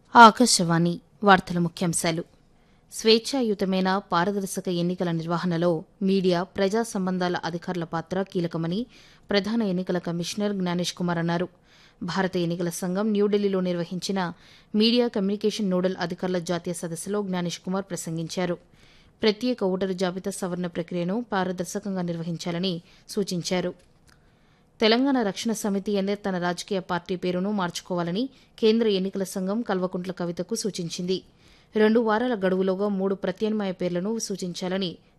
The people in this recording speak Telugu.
ఆకాశవాణి వార్తల ముఖ్యాంశాలు స్వేచ్ఛాయుతమైన పారదర్శక ఎన్నికల నిర్వహణలో మీడియా ప్రజా సంబంధాల అధికారుల పాత్ర కీలకమని ప్రధాన ఎన్నికల కమిషనర్ జ్ఞానేష్ కుమార్ అన్నారు భారత ఎన్నికల సంఘం న్యూఢిల్లీలో నిర్వహించిన మీడియా కమ్యూనికేషన్ నోడల్ అధికారుల జాతీయ సదస్సులో జ్ఞానేష్ కుమార్ ప్రసంగించారు ప్రత్యేక ఓటరు జాబితా సవరణ ప్రక్రియను పారదర్శకంగా నిర్వహించాలని సూచించారు తెలంగాణ రక్షణ సమితి ఎన్నే తన రాజకీయ పార్టీ పేరును మార్చుకోవాలని కేంద్ర ఎన్నికల సంఘం కల్వకుంట్ల కవితకు సూచించింది రెండు వారాల గడువులోగా మూడు ప్రత్యామ్నాయ పేర్లను సూచించాలని